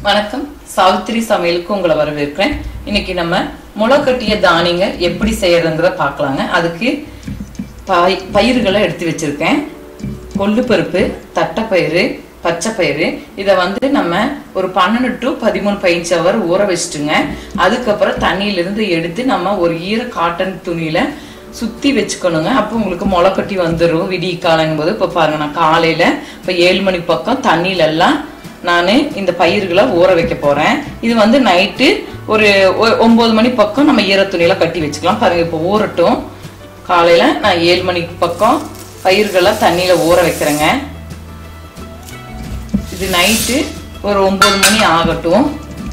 வணக்கம் சாவித்திரி சமையலுக்கு உங்களை வரவேற்கிறேன் இன்னைக்கு நம்ம முளைக்கட்டிய தானியங்க எப்படி செய்யறதுங்கிறத பார்க்கலாங்க அதுக்கு பை பயிர்களை எடுத்து வச்சிருக்கேன் கொள்ளுப்பருப்பு தட்டைப்பயிறு பச்சைப்பயிறு இதை வந்து நம்ம ஒரு பன்னெண்டு டு பதிமூணு பதினஞ்சு ஹவர் ஊற வச்சுட்டுங்க அதுக்கப்புறம் தண்ணியிலிருந்து எடுத்து நம்ம ஒரு ஈர காட்டன் துணியில சுத்தி வச்சுக்கணுங்க அப்போ உங்களுக்கு முளைக்கட்டி வந்துடும் விடிய காலங்கும் போது இப்போ பாருங்க நான் காலையில இப்போ ஏழு மணி பக்கம் தண்ணியில எல்லாம் நான் இந்த பயிர்களை ஊற வைக்க போறேன் இது வந்து நைட்டு ஒரு ஒ- ஒன்பது மணி பக்கம் நம்ம ஈரத்துணியில கட்டி வச்சுக்கலாம் பாருங்க இப்போ ஊறட்டும் காலையில நான் ஏழு மணிக்கு பக்கம் பயிர்களை தண்ணியில ஊற வைக்கிறேங்க இது நைட்டு ஒரு ஒன்பது மணி ஆகட்டும்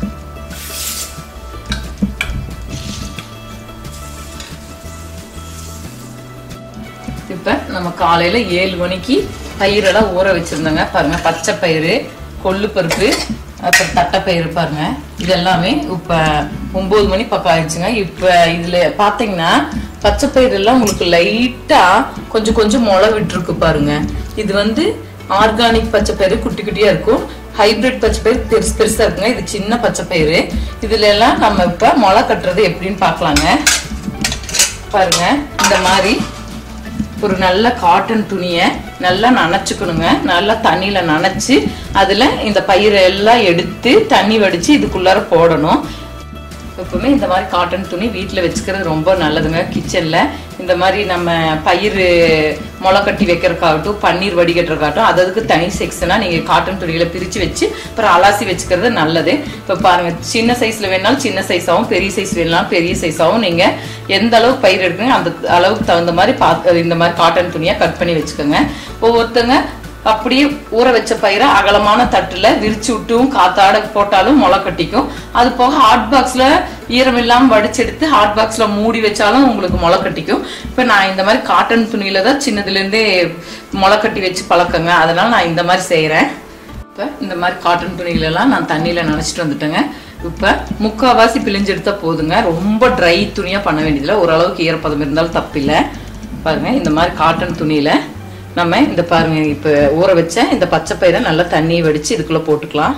இப்ப நம்ம காலையில ஏழு மணிக்கு பயிரெல்லாம் ஊற வச்சிருந்தோங்க பாருங்க பச்சை பயிறு கொள்ளு பருப்பு அப்புறம் தட்டைப்பயிறு பாருங்க இது எல்லாமே இப்ப ஒன்பது மணி பக்கம் ஆயிடுச்சுங்க இப்ப இதுல பாத்தீங்கன்னா பச்சை பயிறு எல்லாம் உங்களுக்கு லைட்டா கொஞ்சம் கொஞ்சம் முளை விட்டுருக்கு பாருங்க இது வந்து ஆர்கானிக் பச்சை பயிறு குட்டி குட்டியா இருக்கும் ஹைபிரிட் பச்சை பயிறு பெருசு பெருசா இருக்குங்க இது சின்ன பச்சை பயிறு இதுல எல்லாம் நம்ம இப்ப முளை கட்டுறது எப்படின்னு பார்க்கலாங்க பாருங்க இந்த மாதிரி ஒரு நல்ல காட்டன் துணியை நல்லா நனைச்சுக்கணுங்க நல்லா தண்ணியில நனைச்சு அதுல இந்த பயிரை எல்லாம் எடுத்து தண்ணி வடிச்சு இதுக்குள்ளார போடணும் எப்பவுமே இந்த மாதிரி காட்டன் துணி வீட்டில் வச்சுக்கிறது ரொம்ப நல்லதுங்க கிச்சனில் இந்த மாதிரி நம்ம பயிர் முளை கட்டி வைக்கிறதுக்காகட்டும் பன்னீர் வடிகட்டுறதுக்காகட்டும் அது அதுக்கு தனி செக்ஷனாக நீங்கள் காட்டன் துணிகளை பிரித்து வச்சு அப்புறம் அலாசி வச்சுக்கிறது நல்லது இப்போ பாருங்கள் சின்ன சைஸில் வேணாலும் சின்ன சைஸாகவும் பெரிய சைஸ் வேணாலும் பெரிய சைஸாகவும் நீங்கள் எந்த அளவுக்கு பயிர் எடுக்கணும் அந்த அளவுக்கு தகுந்த மாதிரி பார்த்து இந்த மாதிரி காட்டன் துணியாக கட் பண்ணி வச்சுக்கோங்க ஒவ்வொருத்தங்க அப்படியே ஊற வச்ச பயிரை அகலமான தட்டுல விரிச்சு விட்டும் காத்தாட போட்டாலும் முளை கட்டிக்கும் அது போக ஹாட் பாக்ஸ்ல ஈரம் இல்லாம வடிச்செடுத்து ஹாட் பாக்ஸ்ல மூடி வச்சாலும் உங்களுக்கு முளை கட்டிக்கும் இப்ப நான் இந்த மாதிரி காட்டன் துணியில தான் சின்னதுல இருந்தே முளை கட்டி வச்சு பழக்கங்க அதனால நான் இந்த மாதிரி செய்யறேன் இப்ப இந்த மாதிரி காட்டன் துணிகளெல்லாம் எல்லாம் நான் தண்ணியில நனைச்சிட்டு வந்துட்டேங்க இப்ப முக்காவாசி பிழிஞ்சு எடுத்தா போதுங்க ரொம்ப ட்ரை துணியா பண்ண வேண்டியதில்லை ஓரளவுக்கு ஈரப்பதம் இருந்தாலும் தப்பில்லை பாருங்க இந்த மாதிரி காட்டன் துணியில நம்ம இந்த பாருங்க இப்ப ஊற வச்ச இந்த பச்சை பயிரை நல்லா தண்ணி வடிச்சு இதுக்குள்ள போட்டுக்கலாம்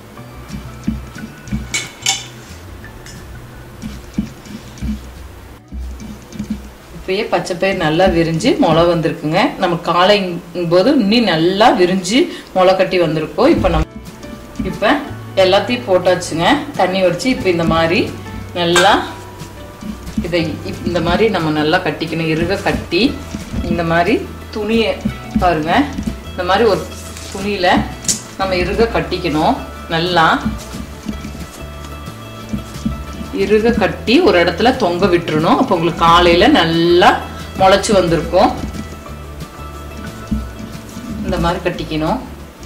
இப்பயே பச்சை பயிர் நல்லா விரிஞ்சு முளை வந்திருக்குங்க நம்ம காலைங்கும் போது இன்னும் நல்லா விரிஞ்சு முளை கட்டி வந்திருக்கோம் இப்போ நம்ம இப்போ எல்லாத்தையும் போட்டாச்சுங்க தண்ணி வடிச்சு இப்போ இந்த மாதிரி நல்லா இதை இப்- இந்த மாதிரி நம்ம நல்லா கட்டிக்கணும் இறுக கட்டி இந்த மாதிரி துணியை பாருங்க இந்த மாதிரி ஒரு துணியில நம்ம இறுக கட்டிக்கணும் நல்லா இறுக கட்டி ஒரு இடத்துல தொங்க விட்டுறணும் அப்போ உங்களுக்கு காலையில நல்லா முளைச்சு வந்திருக்கும் இந்த மாதிரி கட்டிக்கணும்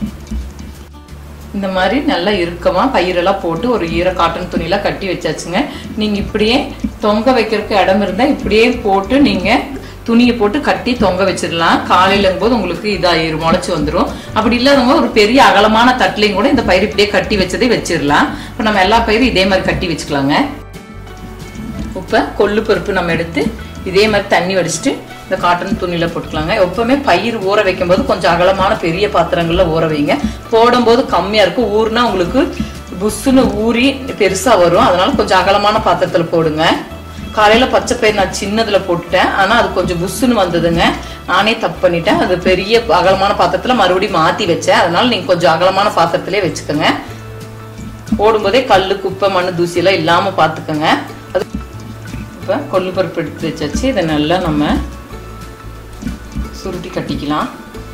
இந்த மாதிரி நல்லா இறுக்கமா பயிரெல்லாம் போட்டு ஒரு ஈர காட்டன் துணியில கட்டி வச்சாச்சுங்க நீங்க இப்படியே தொங்க வைக்கிறதுக்கு இடம் இருந்தா இப்படியே போட்டு நீங்க துணியை போட்டு கட்டி தொங்க வச்சிடலாம் காலையிலங்கும் போது உங்களுக்கு இதாயிரும் முளைச்சு வந்துடும் அப்படி இல்லாதவங்க ஒரு பெரிய அகலமான தட்டுலையும் கூட இந்த பயிர் இப்படியே கட்டி வச்சதே வச்சிடலாம் இப்போ நம்ம எல்லா பயிரும் இதே மாதிரி கட்டி வச்சுக்கலாங்க இப்போ கொள்ளு பருப்பு நம்ம எடுத்து இதே மாதிரி தண்ணி வடிச்சிட்டு இந்த காட்டன் துணியில போட்டுக்கலாங்க எப்பவுமே பயிர் ஊற வைக்கும்போது கொஞ்சம் அகலமான பெரிய பாத்திரங்கள்ல ஊற வைங்க போடும்போது கம்மியா இருக்கும் ஊறுனா உங்களுக்கு புஷ்ஷுன்னு ஊறி பெருசா வரும் அதனால கொஞ்சம் அகலமான பாத்திரத்துல போடுங்க காலையில பச்சை பயிர் நான் சின்னதுல போட்டுட்டேன் ஆனா அது கொஞ்சம் புஷ்ஷுன்னு வந்ததுங்க நானே தப்பு பண்ணிட்டேன் அது பெரிய அகலமான பாத்திரத்துல மறுபடியும் மாத்தி வச்சேன் அதனால நீங்க கொஞ்சம் அகலமான பாத்திரத்திலே வச்சுக்கோங்க போடும்போதே கல்லு குப்பை மண்ணு தூசி எல்லாம் இல்லாம பாத்துக்கோங்க அது இப்போ கொள்ளு பருப்பு எடுத்து வச்சாச்சு இதை நல்லா நம்ம சுருட்டி கட்டிக்கலாம்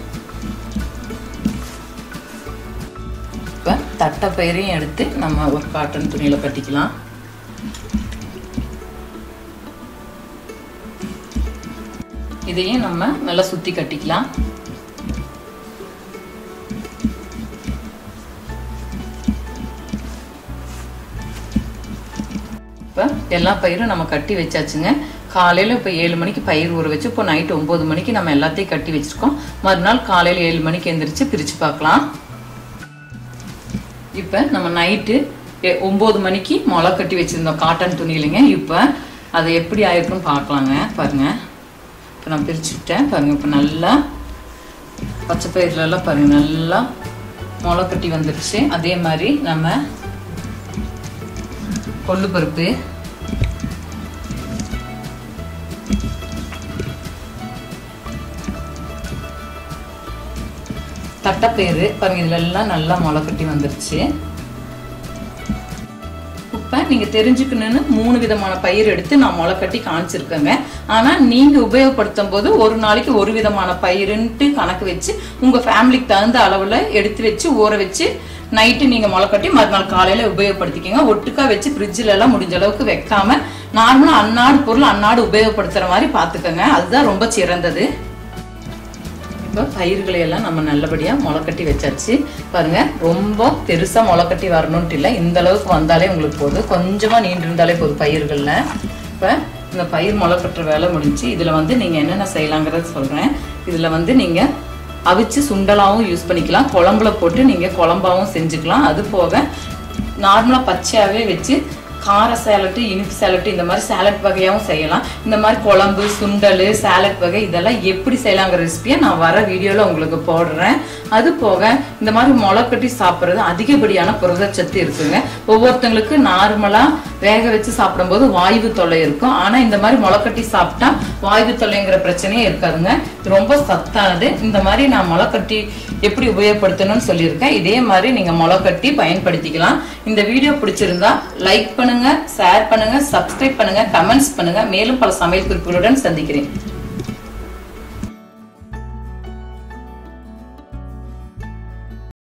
இப்போ தட்டை பயிரையும் எடுத்து நம்ம ஒரு காட்டன் துணியில கட்டிக்கலாம் இதையும் நம்ம நல்லா சுத்தி கட்டிக்கலாம் இப்போ எல்லா பயிரும் நம்ம கட்டி வச்சாச்சுங்க காலையில் இப்போ ஏழு மணிக்கு பயிர் ஊற வச்சு இப்போ நைட்டு ஒம்பது மணிக்கு நம்ம எல்லாத்தையும் கட்டி வச்சிருக்கோம் மறுநாள் காலையில் ஏழு மணிக்கு எந்திரிச்சு பிரித்து பார்க்கலாம் இப்போ நம்ம நைட்டு ஒம்பது மணிக்கு முளை கட்டி வச்சுருந்தோம் காட்டன் துணியிலைங்க இப்போ அது எப்படி ஆயிருக்குன்னு பார்க்கலாங்க பாருங்க இப்போ நான் பிரிச்சுட்டேன் பாருங்க இப்போ நல்லா பச்சை பயிர்லலாம் பாருங்க நல்லா முளை கட்டி வந்துருச்சு அதே மாதிரி நம்ம கொள்ளு பருப்பு தட்டைப்பயிறு பாருங்க இதுல எல்லாம் நல்லா முளை கட்டி வந்துருச்சு இப்போ நீங்க தெரிஞ்சுக்கணும்னு மூணு விதமான பயிர் எடுத்து நான் முளை கட்டி காமிச்சிருக்கேங்க ஆனா நீங்க உபயோகப்படுத்தும் போது ஒரு நாளைக்கு ஒரு விதமான பயிருன்ட்டு கணக்கு வச்சு உங்க ஃபேமிலிக்கு தகுந்த அளவுல எடுத்து வச்சு ஊற வச்சு நைட்டு நீங்க முளை கட்டி மறுநாள் காலையில உபயோகப்படுத்திக்கோங்க ஒட்டுக்கா வச்சு ஃப்ரிட்ஜில் எல்லாம் முடிஞ்ச அளவுக்கு வைக்காம நார்மலா அன்னாடு பொருள் அன்னாடு உபயோகப்படுத்துற மாதிரி பாத்துக்கோங்க அதுதான் ரொம்ப சிறந்தது இப்போ பயிர்களை எல்லாம் நம்ம நல்லபடியா முளைக்கட்டி வச்சாச்சு பாருங்க ரொம்ப பெருசா முளைக்கட்டி வரணும்ட்டு இல்லை இந்த அளவுக்கு வந்தாலே உங்களுக்கு போதும் கொஞ்சமா நீண்டு இருந்தாலே போதும் பயிர்கள்ல இப்போ இந்த பயிர் முளைக்கட்டுற வேலை முடிஞ்சு இதுல வந்து நீங்க என்னென்ன செய்யலாங்கிறத சொல்றேன் இதுல வந்து நீங்க அவிச்சு சுண்டலாவும் யூஸ் பண்ணிக்கலாம் குழம்புல போட்டு நீங்க குழம்பாவும் செஞ்சுக்கலாம் அது போக நார்மலா பச்சையாவே வச்சு கார சேலட்டு இனிப்பு சேலட்டு இந்த மாதிரி சேலட் வகையாகவும் செய்யலாம் இந்த மாதிரி குழம்பு சுண்டல் சேலட் வகை இதெல்லாம் எப்படி செய்யலாங்கிற ரெசிபியை நான் வர வீடியோவில் உங்களுக்கு போடுறேன் அது போக இந்த மாதிரி முளைக்கட்டி சாப்பிட்றது அதிகப்படியான புரதச்சத்து இருக்குங்க ஒவ்வொருத்தங்களுக்கு நார்மலாக வேக வச்சு சாப்பிடும்போது வாய்வு தொல்லை இருக்கும் ஆனால் இந்த மாதிரி முளைக்கட்டி சாப்பிட்டா வாய்வு தொல்லைங்கிற பிரச்சனையே இருக்காதுங்க இது ரொம்ப சத்தானது இந்த மாதிரி நான் முளைக்கட்டி எப்படி உபயோகப்படுத்தணும்னு சொல்லியிருக்கேன் இதே மாதிரி நீங்கள் முளைக்கட்டி பயன்படுத்திக்கலாம் இந்த வீடியோ பிடிச்சிருந்தா லைக் பண்ணுங்க ஷேர் பண்ணுங்க சப்ஸ்கிரைப் பண்ணுங்க கமெண்ட்ஸ் பண்ணுங்க மேலும் பல சமையல் குறிப்புகளுடன் சந்திக்கிறேன்